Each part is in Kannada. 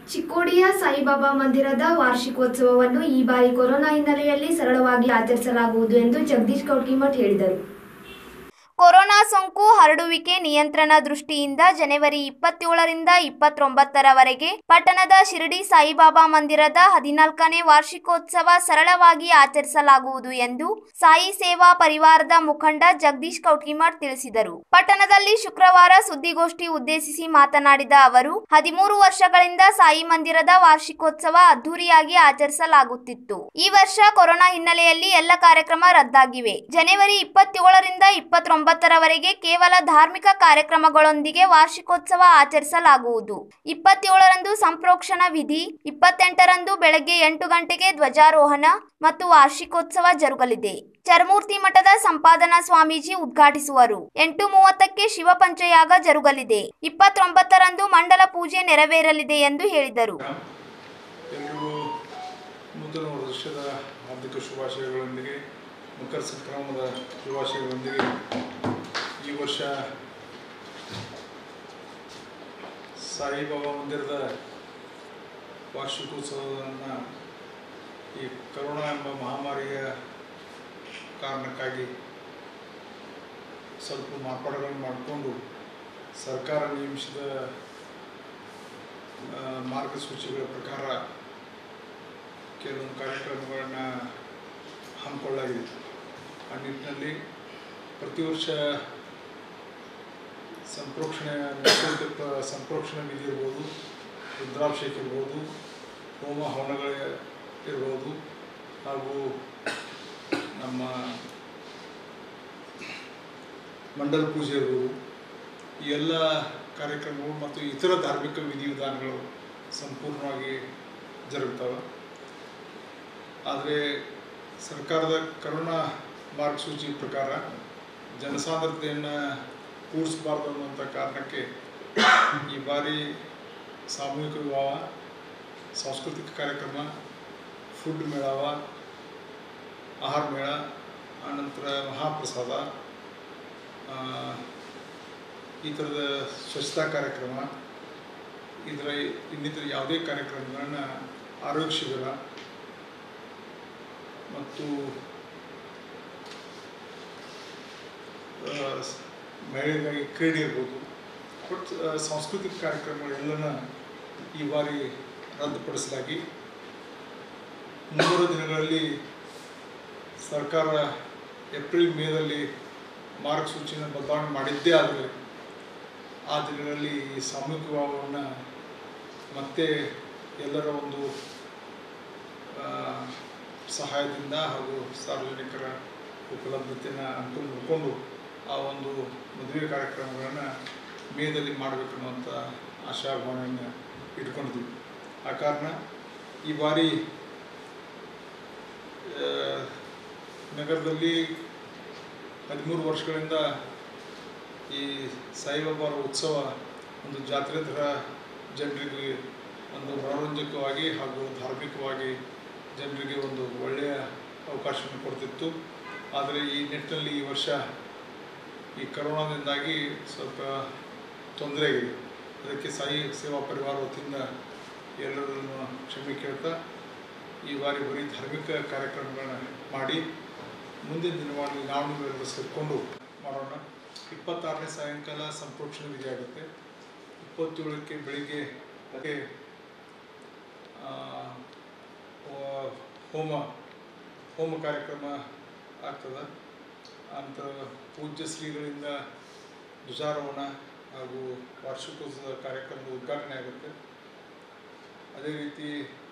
ಚಿಕ್ಕೋಡಿಯ ಸಾಯಿಬಾಬಾ ಮಂದಿರದ ವಾರ್ಷಿಕೋತ್ಸವವನ್ನು ಈ ಬಾರಿ ಕೊರೋನಾ ಹಿನ್ನೆಲೆಯಲ್ಲಿ ಸರಳವಾಗಿ ಆಚರಿಸಲಾಗುವುದು ಎಂದು ಜಗದೀಶ್ ಕೌಟ್ಕಿಮಠ್ ಹೇಳಿದರು ಕೊರೋನಾ ಸೋಂಕು ಹರಡುವಿಕೆ ನಿಯಂತ್ರಣ ದೃಷ್ಟಿಯಿಂದ ಜನವರಿ ಇಪ್ಪತ್ತೇಳರಿಂದ ಇಪ್ಪತ್ತೊಂಬತ್ತರವರೆಗೆ ಪಟ್ಟಣದ ಶಿರಡಿ ಸಾಯಿಬಾಬಾ ಮಂದಿರದ ಹದಿನಾಲ್ಕನೇ ವಾರ್ಷಿಕೋತ್ಸವ ಸರಳವಾಗಿ ಆಚರಿಸಲಾಗುವುದು ಎಂದು ಸಾಯಿ ಸೇವಾ ಪರಿವಾರದ ಮುಖಂಡ ಜಗದೀಶ್ ಕೌಟ್ಕಿಮಠ್ ತಿಳಿಸಿದರು ಪಟ್ಟಣದಲ್ಲಿ ಶುಕ್ರವಾರ ಸುದ್ದಿಗೋಷ್ಠಿ ಉದ್ದೇಶಿಸಿ ಮಾತನಾಡಿದ ಅವರು ಹದಿಮೂರು ವರ್ಷಗಳಿಂದ ಸಾಯಿ ಮಂದಿರದ ವಾರ್ಷಿಕೋತ್ಸವ ಅದ್ದೂರಿಯಾಗಿ ಆಚರಿಸಲಾಗುತ್ತಿತ್ತು ಈ ವರ್ಷ ಕೊರೋನಾ ಹಿನ್ನೆಲೆಯಲ್ಲಿ ಎಲ್ಲ ಕಾರ್ಯಕ್ರಮ ರದ್ದಾಗಿವೆ ಜನವರಿ ಇಪ್ಪತ್ತೇಳರಿಂದ ಇಪ್ಪತ್ತೊಂಬತ್ತರವರೆಗೆ ಕೇವಲ ಧಾರ್ಮಿಕ ಕಾರ್ಯಕ್ರಮಗಳೊಂದಿಗೆ ವಾರ್ಷಿಕೋತ್ಸವ ಆಚರಿಸಲಾಗುವುದು ಇಪ್ಪತ್ತೇಳರಂದು ಸಂಪ್ರೋಕ್ಷಣ ವಿಧಿ ಇಪ್ಪತ್ತೆಂಟರಂದು ಬೆಳಗ್ಗೆ ಎಂಟು ಗಂಟೆಗೆ ಧ್ವಜಾರೋಹಣ ಮತ್ತು ವಾರ್ಷಿಕೋತ್ಸವ ಜರುಗಲಿದೆ ಚರಮೂರ್ತಿ ಮಠದ ಸಂಪಾದನಾ ಸ್ವಾಮೀಜಿ ಉದ್ಘಾಟಿಸುವರು ಎಂಟು ಮೂವತ್ತಕ್ಕೆ ಶಿವಪಂಚಯಾಗ ಜರುಗಲಿದೆ ಇಪ್ಪತ್ತೊಂಬತ್ತರಂದು ಮಂಡಲ ಪೂಜೆ ನೆರವೇರಲಿದೆ ಎಂದು ಹೇಳಿದರು ಎಲ್ರಿಗೂ ನೂತನ ವರ್ಷದ ಹಾರ್ದಿಕ ಶುಭಾಶಯಗಳೊಂದಿಗೆ ಮಕರ ಸಂಕ್ರಮಣದ ಶುಭಾಶಯಗಳೊಂದಿಗೆ ಈ ವರ್ಷ ಸಾಯಿಬಾಬಾ ಮಂದಿರದ ವಾರ್ಷಿಕೋತ್ಸವವನ್ನು ಈ ಕರೋನಾ ಎಂಬ ಮಹಾಮಾರಿಯ ಕಾರಣಕ್ಕಾಗಿ ಸ್ವಲ್ಪ ಮಾರ್ಪಾಡುಗಳನ್ನು ಮಾಡಿಕೊಂಡು ಸರ್ಕಾರ ನೇಮಿಸಿದ ಆ, ಮಾರ್ಗಸೂಚಿಗಳ ಪ್ರಕಾರ ಕೆಲವೊಂದು ಕಾರ್ಯಕ್ರಮಗಳನ್ನು ಹಮ್ಮಿಕೊಳ್ಳಲಾಗಿದೆ ಆ ನಿಟ್ಟಿನಲ್ಲಿ ಪ್ರತಿ ವರ್ಷ ಸಂಪ್ರೋಕ್ಷಣೆ ನಿಶ್ಚಿತ ಪ- ಸಂಪ್ರೋಕ್ಷಣೆ ವಿಧಿ ಇರ್ಬೋದು ರುದ್ರಾಭಿಷೇಕ ಇರ್ಬೋದು ಹೋಮ ಹವನಗಳ ಇರ್ಬೋದು ಹಾಗೂ ನಮ್ಮ ಮಂಡಲ ಪೂಜೆ ಇರ್ಬೋದು ಈ ಎಲ್ಲ ಕಾರ್ಯಕ್ರಮಗಳು ಮತ್ತು ಇತರ ಧಾರ್ಮಿಕ ವಿಧಿವಿಧಾನಗಳು ಸಂಪೂರ್ಣವಾಗಿ ಜರುಗ್ತವೆ ಆದರೆ ಸರ್ಕಾರದ ಕರೋನಾ ಮಾರ್ಗಸೂಚಿ ಪ್ರಕಾರ ಜನಸಾಂದ್ರತೆಯನ್ನು ಕೂಡಿಸಬಾರ್ದು ಅನ್ನುವಂಥ ಕಾರಣಕ್ಕೆ ಈ ಬಾರಿ ಸಾಮೂಹಿಕ ವಿವಾಹ ಸಾಂಸ್ಕೃತಿಕ ಕಾರ್ಯಕ್ರಮ ಫುಡ್ ಮೇಳವ ಆಹಾರ ಮೇಳ ಆನಂತರ ಮಹಾಪ್ರಸಾದ ಆ, ಈ ಥರದ ಸ್ವಚ್ಛತಾ ಕಾರ್ಯಕ್ರಮ ಇದರ ಇನ್ನಿತರ ಯಾವುದೇ ಕಾರ್ಯಕ್ರಮಗಳನ್ನು ಆರೋಗ್ಯ ಶಿಬಿರ ಮತ್ತು ಆ, ಸ್- ಮಹಿಳೆಯರಿಗಾಗಿ ಕ್ರೀಡೆ ಇರ್ಬೋದು ಒಟ್ಟು ಆ, ಸಾಂಸ್ಕೃತಿಕ ಕಾರ್ಯಕ್ರಮಗಳೆಲ್ಲನ ಈ ಬಾರಿ ರದ್ದುಪಡಿಸಲಾಗಿ ಮುಂಬರುವ ದಿನಗಳಲ್ಲಿ ಸರ್ಕಾರ ಏಪ್ರಿಲ್ ಮೇದಲ್ಲಿ ಮಾರ್ಗಸೂಚಿನ ಬದಲಾವಣೆ ಮಾಡಿದ್ದೇ ಆದರೆ ಆ ದಿನಗಳಲ್ಲಿ ಈ ಸಾಮೂಹಿಕ ವಿವಾಹವನ್ನು ಮತ್ತೆ ಎಲ್ಲರ ಒಂದು ಆ, ಸಹಾಯದಿಂದ ಹಾಗೂ ಸಾರ್ವಜನಿಕರ ಉಪಲಬ್ಧತೆಯನ್ನು ಅನುಕೂಲ ನೋಡಿಕೊಂಡು ಆ ಒಂದು ಮದುವೆ ಕಾರ್ಯಕ್ರಮಗಳನ್ನು ಮೇದಲ್ಲಿ ಮಾಡಬೇಕನ್ನುವಂಥ ಆಶಾಭಾವನೆಯನ್ನು ಇಟ್ಕೊಂಡಿದ್ವಿ ಆ ಕಾರಣ ಈ ಬಾರಿ ಆ, ನಗರದಲ್ಲಿ ಹದಿಮೂರು ವರ್ಷಗಳಿಂದ ಈ ಸಾಯಿಬಾಬಾರ ಉತ್ಸವ ಒಂದು ಜಾತ್ರೆ ಥರ ಜನರಿಗೆ ಒಂದು ಮನೋರಂಜಕವಾಗಿ ಹಾಗೂ ಧಾರ್ಮಿಕವಾಗಿ ಜನರಿಗೆ ಒಂದು ಒಳ್ಳೆಯ ಅವಕಾಶವನ್ನು ಕೊಡ್ತಿತ್ತು ಆದರೆ ಈ ನಿಟ್ಟಿನಲ್ಲಿ ಈ ವರ್ಷ ಈ ಕರೋನಾದಿಂದಾಗಿ ಸ್ವಲ್ಪ ತೊಂದರೆ ಆಗಿದೆ ಅದಕ್ಕೆ ಸಾಯಿ ಸೇವಾ ಪರಿವಾರ ವತಿಯಿಂದ ಎಲ್ಲರನ್ನು ಕ್ಷಮೆ ಕೇಳ್ತಾ ಈ ಬಾರಿ ಬರೀ ಧಾರ್ಮಿಕ ಕಾರ್ಯಕ್ರಮಗಳನ್ನ ಮಾಡಿ ಮುಂದಿನ ದಿನಗಳಲ್ಲಿ ನಾವು ನೀವೆಲ್ಲರೂ ಸೇರಿಕೊಂಡು ಮಾಡೋಣ ಇಪ್ಪತ್ತಾರನೇ ಸಾಯಂಕಾಲ ಸಂಪ್ರೋಕ್ಷಣೆ ವಿಧಿ ಆಗುತ್ತೆ ಇಪ್ಪತ್ತೇಳಕ್ಕೆ ಬೆಳಿಗ್ಗೆ ಅದಕ್ಕೆ ಆ, ಹೋ- ಹೋಮ ಹೋಮ ಕಾರ್ಯಕ್ರಮ ಆಗ್ತದೆ ನಂತರ ಪೂಜ್ಯ ಶ್ರೀಗಳಿಂದ ಧ್ವಜಾರೋಹಣ ಹಾಗೂ ವಾರ್ಷಿಕೋತ್ಸವ ಕಾರ್ಯಕ್ರಮದ ಉದ್ಘಾಟನೆ ಆಗುತ್ತೆ ಅದೇ ರೀತಿ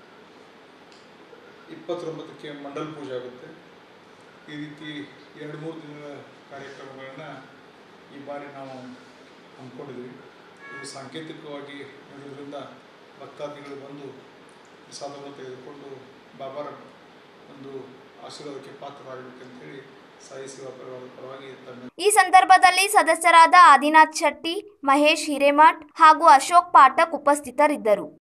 ಇಪ್ಪತ್ತೊಂಬತ್ತಕ್ಕೆ ಮಂಡಲ ಪೂಜೆ ಆಗುತ್ತೆ ಈ ರೀತಿ ಎರಡು ಮೂರು ದಿನಗಳ ಕಾರ್ಯಕ್ರಮಗಳನ್ನು ಈ ಬಾರಿ ನಾವು ಹಮ್ಮಿಕೊಂಡಿದ್ವಿ ಇದು ಸಾಂಕೇತಿಕವಾಗಿ ನಡೆಯೋದ್ರಿಂದ ಭಕ್ತಾದಿಗಳು ಬಂದು ಪ್ರಸಾದವನ್ನು ತೆಗೆದುಕೊಂಡು ಬಾಬಾರ ಒಂದು ಆಶೀರ್ವಾದಕ್ಕೆ ಪಾತ್ರರಾಗಬೇಕಂತೇಳಿ ಸಾಯಿ ಸೇವಾ ಪರಿವಾರದ ಪರವಾಗಿ ತಮ್ಮ ಈ ಸಂದರ್ಭದಲ್ಲಿ ಸದಸ್ಯರಾದ ಆದಿನಾಥ್ ಶೆಟ್ಟಿ ಮಹೇಶ್ ಹಿರೇಮಠ್ ಹಾಗೂ ಅಶೋಕ್ ಪಾಠಕ್ ಉಪಸ್ಥಿತರಿದ್ದರು